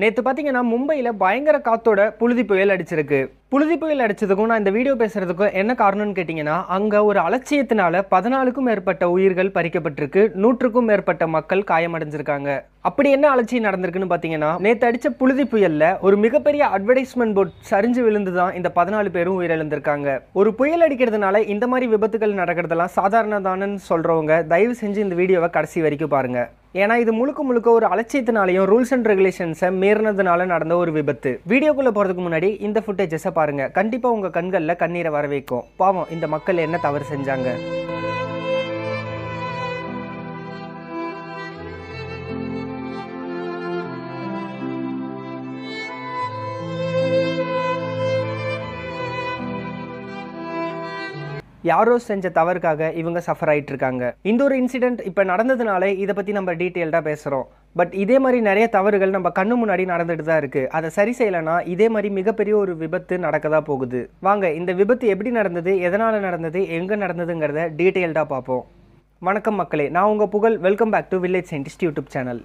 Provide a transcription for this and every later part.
நேற்று பார்த்தீங்கன்னா மும்பையில் பயங்கர காத்தோட புழுதி புயல் அடிச்சிருக்கு புழுதி புயல் அடிச்சதுக்கும் நான் இந்த வீடியோ பேசுறதுக்கும் என்ன காரணம்னு கேட்டிங்கன்னா அங்கே ஒரு அலட்சியத்தினால பதினாலுக்கும் மேற்பட்ட உயிர்கள் பறிக்கப்பட்டிருக்கு நூற்றுக்கும் மேற்பட்ட மக்கள் காயமடைஞ்சிருக்காங்க அப்படி என்ன அலட்சியம் நடந்திருக்குன்னு பார்த்தீங்கன்னா நேற்று அடிச்ச புழுதி புயல்ல ஒரு மிகப்பெரிய அட்வர்டைஸ்மெண்ட் போர்ட் சரிஞ்சு விழுந்து தான் இந்த பதினாலு பேரும் உயிரிழந்திருக்காங்க ஒரு புயல் அடிக்கிறதுனால இந்த மாதிரி விபத்துகள் நடக்கிறதெல்லாம் சாதாரணதானன்னு சொல்றவங்க தயவு செஞ்சு இந்த வீடியோவை கடைசி வரைக்கும் பாருங்க ஏன்னா இது முழுக்க முழுக்க ஒரு அலட்சியத்தினாலையும் ரூல்ஸ் அண்ட் ரெகுலேஷன்ஸை மீறினதுனால நடந்த ஒரு விபத்து வீடியோக்குள்ள போறதுக்கு முன்னாடி இந்த ஃபுட்டேஜஸை பாருங்க கண்டிப்பா உங்க கண்கள்ல கண்ணீரை வர வைக்கும் பாவம் இந்த மக்கள் என்ன தவறு செஞ்சாங்க யாரோ செஞ்ச தவறுக்காக இவங்க சஃபர் ஆயிட்டு இருக்காங்க இந்த ஒரு இன்சிடென்ட் இப்போ நடந்ததுனால இதை பற்றி நம்ம டீட்டெயில்டாக பேசுகிறோம் பட் இதே மாதிரி நிறைய தவறுகள் நம்ம கண்ணு முன்னாடி நடந்துட்டு தான் இருக்குது அதை சரி செய்யலைன்னா இதே மாதிரி மிகப்பெரிய ஒரு விபத்து நடக்க தான் போகுது வாங்க இந்த விபத்து எப்படி நடந்தது எதனால் நடந்தது எங்கே நடந்ததுங்கிறத டீட்டெயில்டாக பார்ப்போம் வணக்கம் மக்களே நான் உங்கள் புகழ் welcome back to village scientist YouTube channel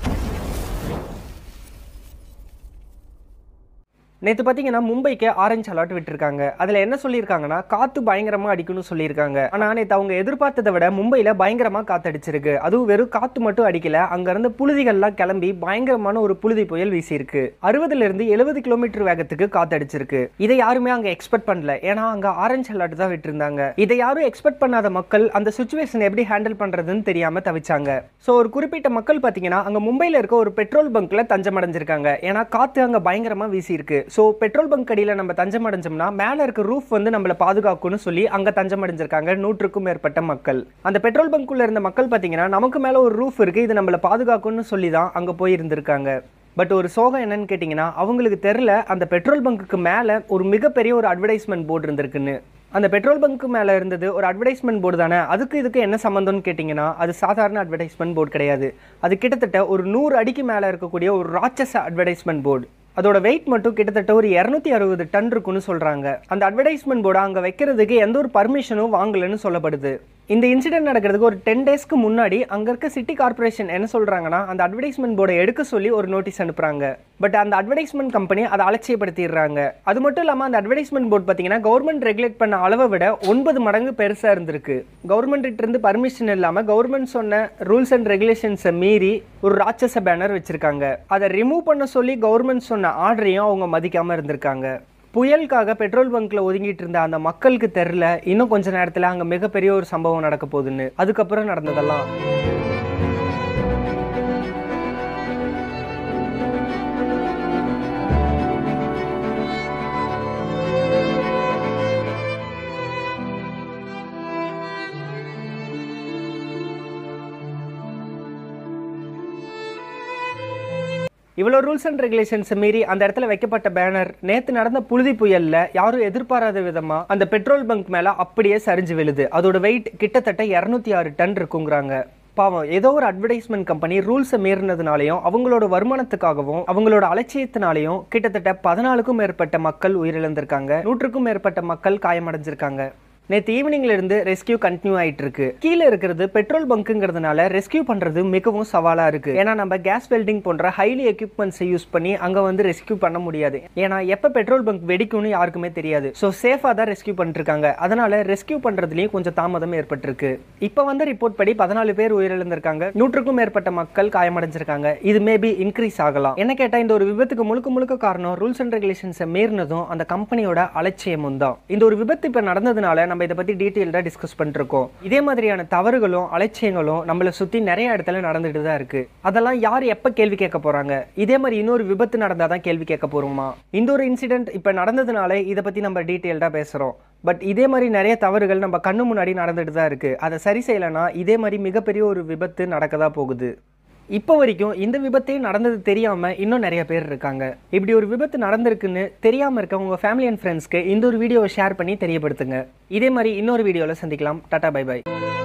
நேற்று பார்த்தீங்கன்னா மும்பைக்கு ஆரஞ்சு அலர்ட் விட்டுருக்காங்க அதில் என்ன சொல்லியிருக்காங்கன்னா காற்று பயங்கரமாக அடிக்கும்னு சொல்லியிருக்காங்க ஆனால் நேற்று அவங்க எதிர்பார்த்ததை விட மும்பையில் பயங்கரமாக காற்று அடிச்சிருக்கு அதுவும் வெறும் காற்று மட்டும் அடிக்கல அங்கேருந்து புழுதிகள்லாம் கிளம்பி பயங்கரமான ஒரு புழுதி புயல் வீசியிருக்கு அறுபதுலேருந்து எழுபது கிலோமீட்டர் வேகத்துக்கு காற்று அடிச்சிருக்கு இதை யாருமே அங்கே எக்ஸ்பெக்ட் பண்ணல ஏன்னா அங்கே ஆரஞ்சு அலர்ட் தான் விட்டுருந்தாங்க இதை யாரும் எக்ஸ்பெக்ட் பண்ணாத மக்கள் அந்த சுச்சுவேஷன் எப்படி ஹேண்டில் பண்ணுறதுன்னு தெரியாமல் தவிச்சாங்க ஸோ ஒரு குறிப்பிட்ட மக்கள் பார்த்தீங்கன்னா அங்கே மும்பையில் இருக்க ஒரு பெட்ரோல் பங்க்ல தஞ்சம் அடைஞ்சிருக்காங்க ஏன்னா காற்று அங்கே பயங்கரமாக வீசியிருக்கு ஸோ பெட்ரோல் பங்க் அடியில் நம்ம தஞ்சம் அடைஞ்சோம்னா மேலே இருக்க ரூஃப் வந்து நம்மளை பாதுகாக்கும்னு சொல்லி அங்கே தஞ்சம் அடைஞ்சிருக்காங்க நூற்றுக்கும் மேற்பட்ட மக்கள் அந்த பெட்ரோல் பங்க்குள்ள இருந்த மக்கள் பார்த்தீங்கன்னா நமக்கு மேலே ஒரு ரூஃப் இருக்குது இது நம்மளை பாதுகாக்கும்னு சொல்லி தான் அங்கே போய் இருந்திருக்காங்க பட் ஒரு சோகம் என்னன்னு கேட்டிங்கன்னா அவங்களுக்கு தெரில அந்த பெட்ரோல் பங்க்குக்கு மேலே ஒரு மிகப்பெரிய ஒரு அட்வர்டைஸ்மெண்ட் போர்டு இருந்திருக்குன்னு அந்த பெட்ரோல் பங்க்கு மேலே இருந்தது ஒரு அட்வர்டைஸ்மெண்ட் போர்டு தானே அதுக்கு இதுக்கு என்ன சம்மந்தம்னு கேட்டிங்கன்னா அது சாதாரண அட்வர்டைஸ்மெண்ட் போர்டு கிடையாது அது கிட்டத்தட்ட ஒரு நூறு அடிக்கு மேலே இருக்கக்கூடிய ஒரு ராட்சச அட்வர்டைஸ்மெண்ட் போர்டு அதோட வெயிட் மட்டும் கிட்டத்தட்ட ஒரு இரநூத்தி அறுபது டன் இருக்குன்னு சொல்றாங்க அந்த அட்வர்டைஸ்மெண்ட் போர்டு அங்கே வைக்கிறதுக்கு எந்த ஒரு பர்மிஷனும் வாங்கலன்னு சொல்லப்படுது இந்த இன்சிடென்ட் நடக்கிறதுக்கு ஒரு டென் டேஸ்க்கு முன்னாடி அங்கே இருக்க சிட்டி கார்ப்பரேஷன் என்ன சொல்றாங்கன்னா அந்த அட்வர்டைஸ்மெண்ட் போர்டை எடுக்க சொல்லி ஒரு நோட்டீஸ் அனுப்புறாங்க பட் அந்த அட்வர்டைஸ்மெண்ட் கம்பெனி அதை அலட்சியப்படுத்திடுறாங்க அது மட்டும் இல்லாமல் அந்த அட்வர்டைஸ்மெண்ட் போர்டு பார்த்தீங்கன்னா கவர்மெண்ட் ரெகுலேட் பண்ண அளவை விட ஒன்பது மடங்கு பெருசாக இருந்திருக்கு கவர்மெண்ட் இருந்து பர்மிஷன் இல்லாமல் கவர்மெண்ட் சொன்ன ரூல்ஸ் அண்ட் ரெகுலேஷன்ஸை மீறி ஒரு ராட்சச பேனர் வச்சிருக்காங்க அதை ரிமூவ் பண்ண சொல்லி கவர்மெண்ட் சொன்ன ஆர்டரையும் அவங்க மதிக்காமல் இருந்திருக்காங்க புயலுக்காக பெட்ரோல் பங்க்ல ஒதுங்கிட்டு இருந்த அந்த மக்களுக்கு தெரில இன்னும் கொஞ்ச நேரத்தில் அங்கே மிகப்பெரிய ஒரு சம்பவம் நடக்க போகுதுன்னு அதுக்கப்புறம் நடந்ததெல்லாம் இவ்வளோ ரூல்ஸ் அண்ட் ரெகுலேஷன்ஸ் மீறி அந்த இடத்துல வைக்கப்பட்ட பேனர் நேற்று நடந்த புழுதி புயல்ல யாரும் எதிர்பாராத விதமா அந்த பெட்ரோல் பங்க் மேல அப்படியே சரிஞ்சு விழுது அதோட வெயிட் கிட்டத்தட்ட இரநூத்தி ஆறு டன் இருக்குங்கிறாங்க பாவம் ஏதோ ஒரு அட்வர்டைஸ்மெண்ட் கம்பெனி ரூல்ஸை மீறினதுனாலையும் அவங்களோட வருமானத்துக்காகவும் அவங்களோட அலட்சியத்தினாலையும் கிட்டத்தட்ட பதினாலுக்கும் மேற்பட்ட மக்கள் உயிரிழந்திருக்காங்க நூற்றுக்கும் மேற்பட்ட மக்கள் காயமடைஞ்சிருக்காங்க நேற்று ஈவினிங்ல இருந்து ரெஸ்கியூ கண்டினியூ ஆயிட்டு இருக்கு கீழே இருக்கிறது பெட்ரோல் பங்க்குங்கிறதுனால ரெஸ்கியூ பண்றது மிகவும் சவாலா இருக்கு ஏன்னா நம்ம கேஸ் வெல்டிங் போன்ற ஹைலி எக்யூப்மெண்ட்ஸை யூஸ் பண்ணி அங்க வந்து ரெஸ்கியூ பண்ண முடியாது ஏன்னா எப்ப பெட்ரோல் பங்க் வெடிக்கும்னு யாருக்குமே தெரியாது ஸோ சேஃபா தான் ரெஸ்கியூ பண்ணிட்டு இருக்காங்க அதனால ரெஸ்கியூ பண்றதுலயும் கொஞ்சம் தாமதம் ஏற்பட்டிருக்கு இப்போ வந்து ரிப்போர்ட் படி பதினாலு பேர் உயிரிழந்திருக்காங்க நூற்றுக்கும் மேற்பட்ட மக்கள் காயமடைஞ்சிருக்காங்க இது மேபி இன்க்ரீஸ் ஆகலாம் என்ன கேட்டா இந்த ஒரு விபத்துக்கு முழுக்க முழுக்க காரணம் ரூல்ஸ் அண்ட் ரெகுலேஷன்ஸை மீறினதும் அந்த கம்பெனியோட அலட்சியமும் தான் இந்த ஒரு விபத்து இப்போ நடந்ததுனால நம்ம இதை பற்றி டீட்டெயில்டாக டிஸ்கஸ் பண்ணிருக்கோம் இதே மாதிரியான தவறுகளும் அலட்சியங்களும் நம்மளை சுற்றி நிறைய இடத்துல நடந்துட்டு தான் இருக்கு அதெல்லாம் யார் எப்போ கேள்வி கேட்க போறாங்க இதே மாதிரி இன்னொரு விபத்து நடந்தால் தான் கேள்வி கேட்க போறோமா இந்த ஒரு இன்சிடென்ட் இப்போ நடந்ததுனால இதை பற்றி நம்ம டீட்டெயில்டாக பேசுகிறோம் பட் இதே மாதிரி நிறைய தவறுகள் நம்ம கண்ணு முன்னாடி நடந்துட்டு தான் இருக்கு அதை சரி செய்யலைன்னா இதே மாதிரி மிகப்பெரிய ஒரு விபத்து நடக்க தான் போகுது இப்போ வரைக்கும் இந்த விபத்தே நடந்தது தெரியாம இன்னும் நிறைய பேர் இருக்காங்க இப்படி ஒரு விபத்து நடந்திருக்குன்னு தெரியாம இருக்க உங்க ஃபேமிலி அண்ட் ஃப்ரெண்ட்ஸ்க்கு இந்த ஒரு வீடியோவை ஷேர் பண்ணி தெரியப்படுத்துங்க இதே மாதிரி இன்னொரு வீடியோவில் சந்திக்கலாம் டாடா பை பை